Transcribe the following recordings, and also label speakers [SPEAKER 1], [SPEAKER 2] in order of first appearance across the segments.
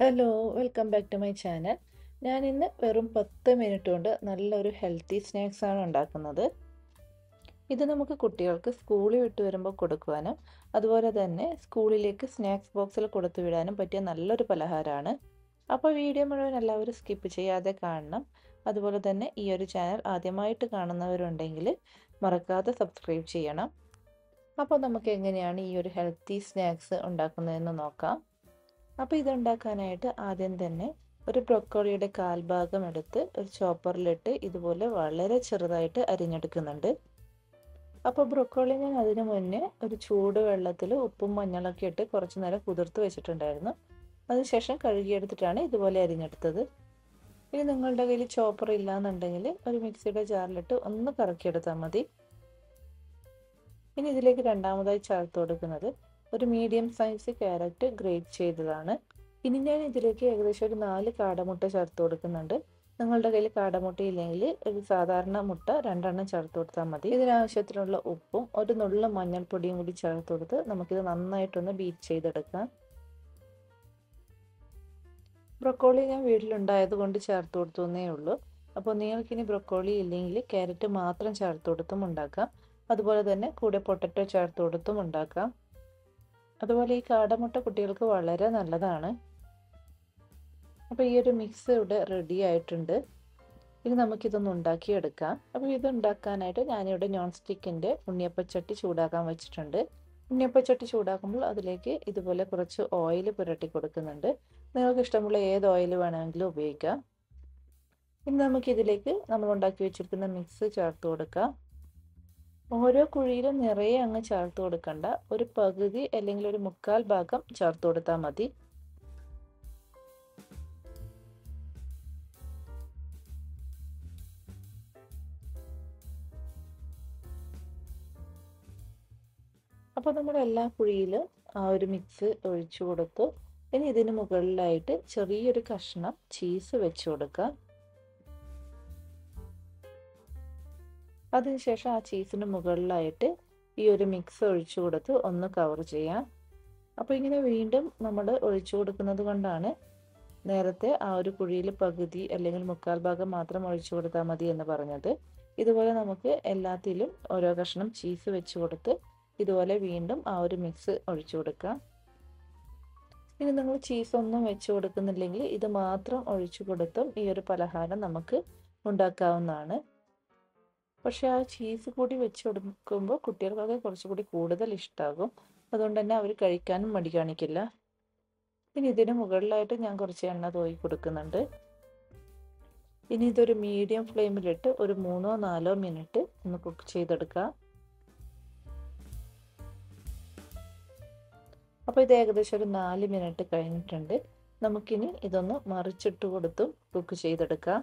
[SPEAKER 1] hello welcome back to my channel ഞാൻ ഇന്ന് വെറും പത്ത് മിനിറ്റ് കൊണ്ട് നല്ലൊരു ഹെൽത്തി സ്നാക്സ് ആണ് ഉണ്ടാക്കുന്നത് ഇത് നമുക്ക് കുട്ടികൾക്ക് സ്കൂളിൽ വിട്ട് വരുമ്പോൾ കൊടുക്കുവാനും അതുപോലെ തന്നെ സ്കൂളിലേക്ക് സ്നാക്സ് ബോക്സിൽ കൊടുത്തു വിടാനും പറ്റിയ നല്ലൊരു പലഹാരമാണ് അപ്പോൾ വീഡിയോ മുഴുവൻ എല്ലാവരും സ്കിപ്പ് ചെയ്യാതെ കാണണം അതുപോലെ തന്നെ ഈ ഒരു ചാനൽ ആദ്യമായിട്ട് കാണുന്നവരുണ്ടെങ്കിൽ മറക്കാതെ സബ്സ്ക്രൈബ് ചെയ്യണം അപ്പോൾ നമുക്ക് എങ്ങനെയാണ് ഈ ഒരു ഹെൽത്തി സ്നാക്സ് ഉണ്ടാക്കുന്നതെന്ന് നോക്കാം അപ്പോൾ ഇതുണ്ടാക്കാനായിട്ട് ആദ്യം തന്നെ ഒരു ബ്രൊക്കോളിയുടെ കാൽഭാഗം എടുത്ത് ഒരു ചോപ്പറിലിട്ട് ഇതുപോലെ വളരെ ചെറുതായിട്ട് അരിഞ്ഞെടുക്കുന്നുണ്ട് അപ്പോൾ ബ്രൊക്കോളി ഞാൻ അതിന് മുന്നേ ഒരു ചൂട് വെള്ളത്തിൽ ഉപ്പും മഞ്ഞളൊക്കെ ഇട്ട് കുറച്ച് നേരം കുതിർത്ത് വെച്ചിട്ടുണ്ടായിരുന്നു അതിനുശേഷം കഴുകിയെടുത്തിട്ടാണ് ഇതുപോലെ അരിഞ്ഞെടുത്തത് ഇനി നിങ്ങളുടെ കയ്യിൽ ചോപ്പർ ഇല്ലാന്നുണ്ടെങ്കിൽ ഒരു മിക്സിയുടെ ജാറിലിട്ട് ഒന്ന് കറക്കിയെടുത്താൽ മതി ഇനി ഇതിലേക്ക് രണ്ടാമതായി ചേർത്ത് കൊടുക്കുന്നത് ഒരു മീഡിയം സൈസ് ക്യാരറ്റ് ഗ്രേറ്റ് ചെയ്തതാണ് ഇനി ഞാൻ ഇതിലേക്ക് ഏകദേശം ഒരു നാല് കാടമുട്ട ചേർത്ത് കൊടുക്കുന്നുണ്ട് നിങ്ങളുടെ കയ്യിൽ കാടമുട്ട ഇല്ലെങ്കിൽ ഒരു സാധാരണ മുട്ട രണ്ടെണ്ണം ചേർത്ത് കൊടുത്താൽ മതി ഇതിനാവശ്യത്തിനുള്ള ഉപ്പും ഒരു നുള്ള മഞ്ഞൾപ്പൊടിയും കൂടി ചേർത്ത് കൊടുത്ത് നമുക്കിത് നന്നായിട്ടൊന്ന് ബീറ്റ് ചെയ്തെടുക്കാം ബ്രൊക്കോളി ഞാൻ വീട്ടിലുണ്ടായത് കൊണ്ട് ചേർത്ത് കൊടുത്തേ ഉള്ളൂ അപ്പോൾ നിങ്ങൾക്കിനി ബ്രൊക്കോളി ഇല്ലെങ്കിൽ ക്യാരറ്റ് മാത്രം ചേർത്ത് കൊടുത്തും ഉണ്ടാക്കാം അതുപോലെ തന്നെ കൂടെ പൊട്ടറ്റോ ചേർത്ത് കൊടുത്തും ഉണ്ടാക്കാം അതുപോലെ ഈ കാടമുട്ട കുട്ടികൾക്ക് വളരെ നല്ലതാണ് അപ്പോൾ ഈ ഒരു മിക്സ് ഇവിടെ റെഡി ആയിട്ടുണ്ട് ഇനി നമുക്കിതൊന്ന് ഉണ്ടാക്കിയെടുക്കാം അപ്പോൾ ഇത് ഉണ്ടാക്കാനായിട്ട് ഞാനിവിടെ നോൺ സ്റ്റിക്കിൻ്റെ ഉണ്ണിയപ്പച്ചട്ടി ചൂടാക്കാൻ വെച്ചിട്ടുണ്ട് ഉണ്ണിയപ്പച്ചട്ടി ചൂടാക്കുമ്പോൾ അതിലേക്ക് ഇതുപോലെ കുറച്ച് ഓയിൽ പുരട്ടി കൊടുക്കുന്നുണ്ട് നിങ്ങൾക്ക് ഇഷ്ടമുള്ള ഏത് ഓയിൽ വേണമെങ്കിലും ഉപയോഗിക്കാം ഇനി നമുക്കിതിലേക്ക് നമ്മൾ ഉണ്ടാക്കി വെച്ചിരിക്കുന്ന മിക്സ് ചേർത്ത് കൊടുക്കാം ഓരോ കുഴിയിലും നിറയെ അങ്ങ് ചേർത്ത് കൊടുക്കണ്ട ഒരു പകുതി അല്ലെങ്കിൽ ഒരു മുക്കാൽ ഭാഗം ചേർത്ത് കൊടുത്താൽ മതി അപ്പോൾ നമ്മൾ എല്ലാ കുഴിയിലും ആ ഒരു മിക്സ് ഒഴിച്ചു കൊടുത്തു ഇനി ഇതിന് മുകളിലായിട്ട് ചെറിയൊരു കഷ്ണം ചീസ് വെച്ച് കൊടുക്കാം അതിനുശേഷം ആ ചീസിന് മുകളിലായിട്ട് ഈ ഒരു മിക്സ് ഒഴിച്ചു കൊടുത്ത് ഒന്ന് കവർ ചെയ്യാം അപ്പോൾ ഇങ്ങനെ വീണ്ടും നമ്മൾ ഒഴിച്ചു കൊടുക്കുന്നത് കൊണ്ടാണ് നേരത്തെ ആ ഒരു കുഴിയിൽ പകുതി അല്ലെങ്കിൽ മുക്കാൽ ഭാഗം മാത്രം ഒഴിച്ചു കൊടുത്താൽ മതി എന്ന് പറഞ്ഞത് ഇതുപോലെ നമുക്ക് എല്ലാത്തിലും ഓരോ കഷ്ണം ചീസ് വെച്ച് കൊടുത്ത് ഇതുപോലെ വീണ്ടും ആ ഒരു മിക്സ് ഒഴിച്ചു കൊടുക്കാം ഇനി നിങ്ങൾ ചീസ് ഒന്നും വെച്ച് കൊടുക്കുന്നില്ലെങ്കിൽ ഇത് മാത്രം ഒഴിച്ചു കൊടുത്തും ഈ ഒരു പലഹാരം നമുക്ക് ഉണ്ടാക്കാവുന്നതാണ് പക്ഷെ ആ ചീസ് കൂടി വെച്ച് കൊടുക്കുമ്പോൾ കുട്ടികൾക്കൊക്കെ കുറച്ചുകൂടി കൂടുതൽ ഇഷ്ടമാകും അതുകൊണ്ട് തന്നെ അവർ കഴിക്കാനും മടി കാണിക്കില്ല ഇനി ഇതിന് മുകളിലായിട്ട് ഞാൻ കുറച്ച് എണ്ണ തോയി കൊടുക്കുന്നുണ്ട് ഇനി ഇതൊരു മീഡിയം ഫ്ലെയിമിലിട്ട് ഒരു മൂന്നോ നാലോ മിനിറ്റ് ഒന്ന് കുക്ക് ചെയ്തെടുക്കുക അപ്പോൾ ഇത് ഏകദേശം ഒരു നാല് മിനിറ്റ് കഴിഞ്ഞിട്ടുണ്ട് നമുക്കിനി ഇതൊന്ന് മറിച്ചിട്ട് കൊടുത്തും കുക്ക് ചെയ്തെടുക്കാം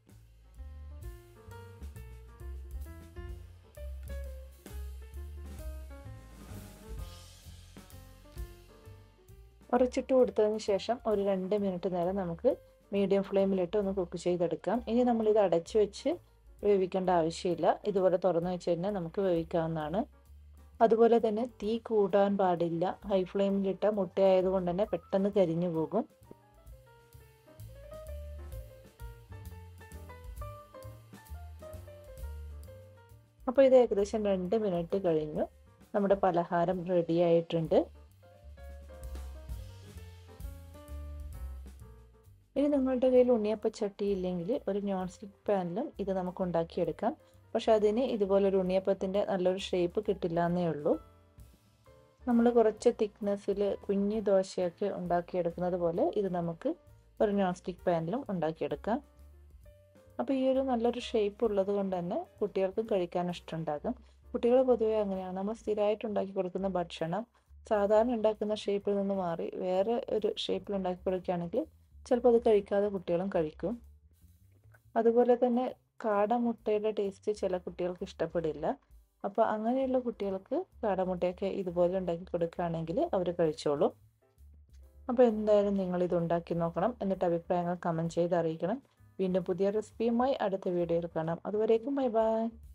[SPEAKER 1] മറിച്ചിട്ട് കൊടുത്തതിന് ശേഷം ഒരു രണ്ട് മിനിറ്റ് നേരം നമുക്ക് മീഡിയം ഫ്ലെയിമിലിട്ട് ഒന്ന് കുക്ക് ചെയ്തെടുക്കാം ഇനി നമ്മളിത് അടച്ചു വെച്ച് വേവിക്കേണ്ട ആവശ്യമില്ല ഇതുപോലെ തുറന്നു വെച്ച് കഴിഞ്ഞാൽ നമുക്ക് വേവിക്കാവുന്നതാണ് അതുപോലെ തന്നെ തീ കൂടാൻ പാടില്ല ഹൈ ഫ്ലെയിമിലിട്ട മുട്ടയായതുകൊണ്ട് തന്നെ പെട്ടെന്ന് കരിഞ്ഞു പോകും അപ്പോൾ ഇത് ഏകദേശം രണ്ട് മിനിറ്റ് കഴിഞ്ഞു നമ്മുടെ പലഹാരം റെഡി ആയിട്ടുണ്ട് ഇനി നിങ്ങളുടെ കയ്യിൽ ഉണ്ണിയപ്പച്ചട്ടി ഇല്ലെങ്കിൽ ഒരു നോൺ സ്റ്റിക്ക് പാനിലും ഇത് നമുക്ക് ഉണ്ടാക്കിയെടുക്കാം പക്ഷെ അതിന് ഇതുപോലൊരു ഉണ്ണിയപ്പത്തിൻ്റെ നല്ലൊരു ഷേപ്പ് കിട്ടില്ല എന്നേ ഉള്ളൂ നമ്മൾ കുറച്ച് തിക്നെസ്സിൽ കുഞ്ഞു ദോശയൊക്കെ ഉണ്ടാക്കിയെടുക്കുന്നത് പോലെ ഇത് നമുക്ക് ഒരു നോൺ സ്റ്റിക്ക് പാനിലും ഉണ്ടാക്കിയെടുക്കാം അപ്പോൾ ഈ ഒരു നല്ലൊരു ഷേപ്പ് ഉള്ളത് കൊണ്ട് തന്നെ കുട്ടികൾക്കും കഴിക്കാൻ ഇഷ്ടമുണ്ടാകും കുട്ടികൾ പൊതുവേ അങ്ങനെയാണ് നമ്മൾ സ്ഥിരമായിട്ട് ഉണ്ടാക്കി കൊടുക്കുന്ന ഭക്ഷണം സാധാരണ ഉണ്ടാക്കുന്ന ഷേപ്പിൽ നിന്ന് മാറി വേറെ ഒരു ഷേപ്പിൽ ഉണ്ടാക്കി കൊടുക്കുകയാണെങ്കിൽ ചിലപ്പോൾ അത് കഴിക്കാതെ കുട്ടികളും കഴിക്കും അതുപോലെ തന്നെ കാടമുട്ടയുടെ ടേസ്റ്റ് ചില കുട്ടികൾക്ക് ഇഷ്ടപ്പെടില്ല അപ്പോൾ അങ്ങനെയുള്ള കുട്ടികൾക്ക് കാടമുട്ടയൊക്കെ ഇതുപോലെ ഉണ്ടാക്കി കൊടുക്കുകയാണെങ്കിൽ അവർ കഴിച്ചോളും അപ്പോൾ എന്തായാലും നിങ്ങൾ ഇത് ഉണ്ടാക്കി നോക്കണം എന്നിട്ട് അഭിപ്രായങ്ങൾ കമൻറ്റ് ചെയ്ത് അറിയിക്കണം വീണ്ടും പുതിയ റെസിപ്പിയുമായി അടുത്ത വീഡിയോയിൽ കാണാം അതുവരേക്കും ബൈ ബൈ